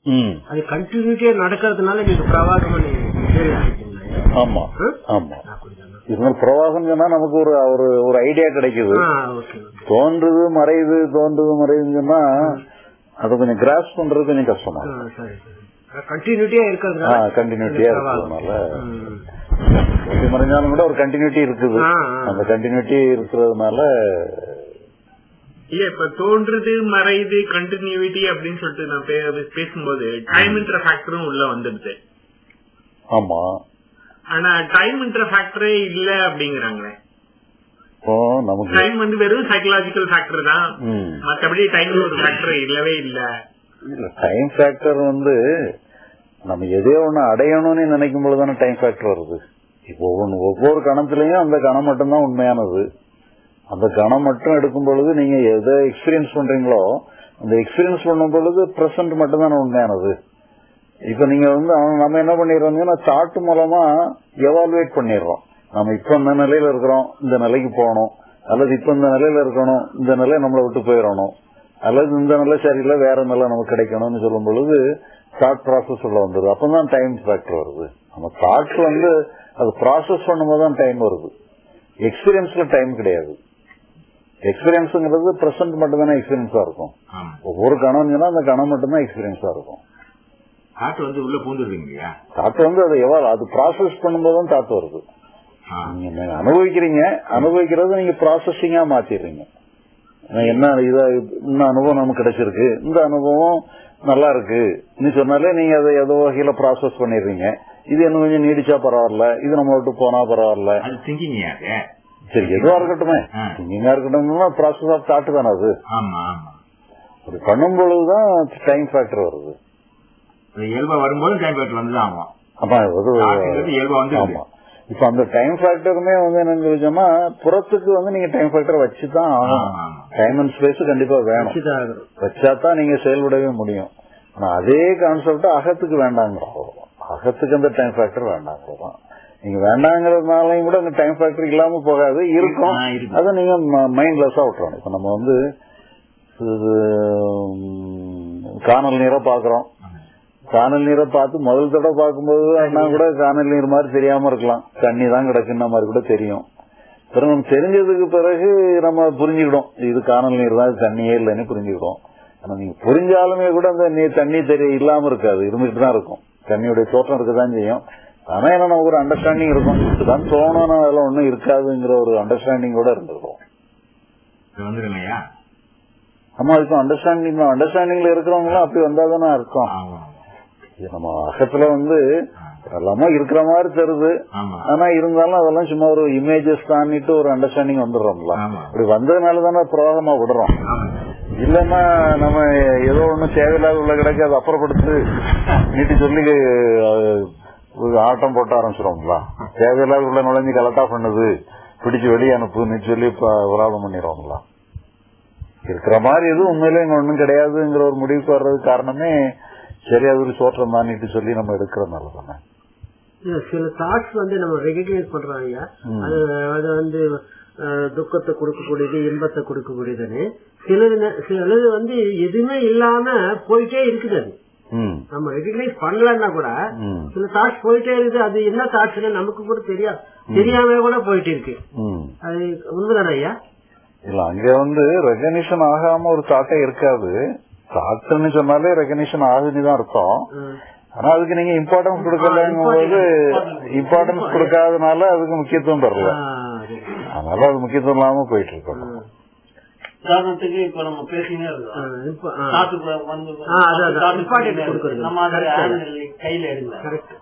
ம் அது கண்டினியூட்டியா நடக்கிறதுனால நீங்க பிரவாகம் ஆமா ஆமா இருந்தாலும் பிரவாகம் சொன்னா நமக்கு ஒரு ஒரு ஒரு ஐடியா கிடைக்குது ஓகே தோன்றுது மறையுது தோன்றுது மறையுதுன்னு சொன்னா அது கொஞ்சம் கிராஸ் பண்றது கொஞ்சம் கஷ்டமா இருக்கு. சரி சரி கண்டினியூட்டியா ஆ இருக்கிறதுனால கண்டினியூட்டியா பிரவாகம். இருக்கிறதுனால ம். எப்படி மறைஞ்சாலும் கூட ஒரு கண்டினியூட்டி இருக்குது ஆ, ஆ. அந்த கண்டினியூட்டி இருக்கிறதுனால இல்ல இப்ப தோன்றுது மறையுது கண்டினியூட்டி அப்படின்னு சொல்லிட்டு நான் பே- பேசும்போது டைம்ன்ற ஃபேக்டரும் உள்ள வந்துடுது ஆமா ஆனா டைம்ன்ற ஃபேக்டரே இல்ல அப்படிங்கிறாங்களே இப்போ நமக்கு டைம் வந்து வெறும் சைக்கலாஜிக்கல் ஃபேக்டர் தான் ம். மத்தபடி டைம் ஒரு ஃபேக்டர் இல்லவே இல்ல இல்ல டைம் ஃபேக்டர் வந்து நம்ம எதே ஒண்ணு அடையணும்னு நினைக்கும் பொழுதுதானே டைம் ஃபேக்டர் வருது இப்போ ஒவ்வொன்று ஒவ்வொரு கணத்திலையும் அந்த கணம் மட்டும்தான் உண்மையானது அந்த கணம் மட்டும் எடுக்கும் பொழுது நீங்க எதை எக்ஸ்பீரியன்ஸ் பண்றீங்களோ அந்த எக்ஸ்பீரியன்ஸ் பண்ணும் பொழுது பிரசன்ட் மட்டும்தானே உண்மையானது இப்ப நீங்க வந்து அவன் நம்ம என்ன பண்ணிடுறோம்னா தாட் மூலமா எவால்வேட் பண்ணிடுறோம் நம்ம இப்ப இந்த நிலையில இருக்கிறோம் இந்த நிலைக்கு போகணும் அல்லது இப்ப இந்த நிலையில இருக்கணும் இந்த நிலை நம்மளை விட்டு போயிடணும் அல்லது இந்த நிலை சரியில்லை வேற நிலை நமக்கு கிடைக்கணும்னு சொல்லும் பொழுது தாட் ப்ராசஸ் உள்ள வந்துருது அப்பதான் டைம் ஃபேக்டர் வருது நம்ம தாட் வந்து அது ப்ராசஸ் பண்ணும்போது தான் டைம் வருது எக்ஸ்பீரியன்ஸ்ல டைம் கிடையாது எக்ஸ்பீரியன்ஸ்ங்கிறது பிரசன்ட் மட்டும் தானே எக்ஸ்பீரியன்ஸா இருக்கும் ஆமா ஒவ்வொரு கணம் சொன்னா அந்த கணம் மட்டும் தான் எக்ஸ்பீரியன்ஸா இருக்கும் காற்று வந்து உள்ள பூந்துருவீங்க இல்லையா தாட் வந்து அதை எவ்வளவு அது ப்ராசஸ் பண்ணும்போது தான் தாட் வருது ஆ. நீங்க அனுபவிக்கிறீங்க அனுபவிக்கிறத நீங்க ப்ராசஸிங்கா மாத்திடுறீங்க நான் என்ன இத இந்த அனுபவம் நமக்கு கிடைச்சிருக்கு இந்த அனுபவம் நல்லா இருக்கு நீ சொன்னாலே நீங்க அதை ஏதோ வகையில ப்ராசஸ் பண்ணிடுறீங்க இது இன்னும் கொஞ்சம் நீடிச்சா பரவாயில்ல இது நம்ம விட்டு போனா பரவாயில்ல அது திங்கிங் அது சரி எதுவா இருக்கட்டுமே ஆ. நீங்க இருக்கட்டும்னா ப்ராசஸ் ஆஃப் தாட் தானே அது ஆமா ஆமா அப்படி பண்ணும் பொழுதுதான் டைம் ஃபேக்டர் வருது அது இயல்பா வரும்போது டைம் ஃபேக்டர் வந்துதான் ஆகும் ஆமா அது காற்றுங்கிறது இயல்பா வந்து ஆமா இப்ப அந்த டைம் ஃபேக்டருமே வந்து என்னன்னு சொல்லிச்சோம்னா புறத்துக்கு வந்து நீங்க டைம் ஃபேக்டர் வச்சுதான் ஆகணும் ஆமா, ஆமா. டைம் அண்ட் ஸ்பேஸ் கண்டிப்பா வேணும் வச்சுதான் ஆகணும். வச்சாதான் நீங்க செயல்படவே முடியும் ஆனா அதே கான்செப்ட் அகத்துக்கு வேண்டாங்கிறோம் அகத்துக்கு அந்த டைம் ஃபேக்டர் வேண்டாங்கிறோம் நீங்க வேண்டாங்கிறதுனாலையும் கூட அந்த டைம் ஃபேக்டர் இல்லாம போகாது இருக்கும் ஆ, இருக்கும். அதை நீங்க மைண்ட்லெஸ்ஸா விட்டுறணும் இப்ப நம்ம வந்து இது, ம், காணல் நீரை பாக்குறோம் காணல் நீரை பார்த்து முதல் தடவை பார்க்கும்போது அண்ணா கூட காணல் நீர் மாதிரி தெரியாம இருக்கலாம் தண்ணி தான் கிடக்குன்ற மாதிரி கூட தெரியும் பிறகு நம்ம தெரிஞ்சதுக்கு பிறகு நம்ம புரிஞ்சுக்கிடும் இது காணல் நீர் தான் இது தண்ணியே இல்லைன்னு புரிஞ்சுக்கிடும் ஆனா நீங்க புரிஞ்சாலுமே கூட அந்த நீர் தண்ணி தெரிய இல்லாம இருக்காது இருந்துட்டு தான் இருக்கும் தண்ணியுடைய தோற்றம் இருக்கதான் செய்யும் ஆனா என்ன நமக்கு ஒரு அண்டர்ஸ்டாண்டிங் இருக்கும் இதுதான் தோணும் அதெல்லாம் ஒண்ணும் இருக்காதுங்கிற ஒரு அண்டர்ஸ்டாண்டிங் கூட இருந்திருக்கும் இது வந்துடும் இல்லையா ஆமா இப்போ அண்டர்ஸ்டாண்டிங் அண்டர்ஸ்டாண்டிங்ல இருக்கிறவங்க அப்படி வந்தாதானே அர்த்தம் ஆமா இது நம்ம அகத்துல வந்து எல்லாமே இருக்கிற மாதிரி தருது ஆமா ஆனா இருந்தாலும் அதெல்லாம் சும்மா ஒரு இமேஜஸ் தாண்டிட்டு ஒரு அண்டர்ஸ்டாண்டிங் வந்துடுறோம்ல ஆமா. அப்படி வந்ததுனால தானே பிரவாகமா விடுறோம் ஆமா இல்லன்னா நம்ம ஏதோ ஒண்ணு தேவையில்லாத உள்ள கிடக்கு அதை அப்புறப்படுத்து நீட்டி சொல்லி அஹ், ஒரு ஆட்டம் போட்ட ஆரம்பிச்சிருவோம்ல தேவையில்லாத உள்ள நுழைஞ்சு கலட்டா பண்ணுது பிடிச்சு வெளியே அனுப்புன்னு சொல்லி இப்ப விராதம் பண்ணிடுவோம்ல இருக்கிற மாதிரி எதுவும் உண்மையிலே இங்க ஒண்ணும் கிடையாதுங்கிற ஒரு முடிவுக்கு வர்றதுக்கு காரணமே சரி அது ஒரு சோற்றம் தானிட்டு சொல்லி நம்ம எடுக்கிறதுனால தானே இல்ல, சில தாட்ஸ் வந்து நம்ம ரெகக்னைஸ் பண்றோம் ஐயா ம். அது அது வந்து அஹ், துக்கத்தை கொடுக்கக்கூடியது இன்பத்தை கொடுக்கக்கூடியதுன்னு சிலது ந- சிலது வந்து எதுவுமே இல்லாம போயிட்டே இருக்குது அது ம் நம்ம ரெகக்னைஸ் பண்ணலன்னா கூட ம் சில தாட்ஸ் போயிட்டே இருக்குது அது என்ன தாட்ஸ்னு நமக்கு கூட தெரியாது தெரியாம கூட போயிட்டு இருக்கு ம் அது உண்மைதானே ஐயா இல்ல அங்க வந்து ரெகனிஷன் ஆகாம ஒரு தாட்டே இருக்காது தாட்டுன்னு சொன்னாலே ரெகனிஷன் ஆகுதுன்னு தான் அர்த்தம் ம். ஆனா அதுக்கு நீங்க இம்பார்ட்டன்ஸ் கொடுக்கலங்கும் போது இம்பார்ட்டன்ஸ் கொடுக்காதனால அதுக்கு முக்கியத்துவம் தரல ஆ, அது. அதனால அது முக்கியத்துவம் இல்லாம போயிட்டு இருக்கோம் உதாரணத்துக்கு இப்ப நம்ம பேசினே இருக்கோம் ஆ, இப்ப, ஆ. காத்துக்குள்ள வந்து ஆ, அதான், அதான். காத்து Important குடிக்கிறேன். கொடுக்கறது. நம்ம அதை Correct. hand ல கையில எடுக்கல Correct.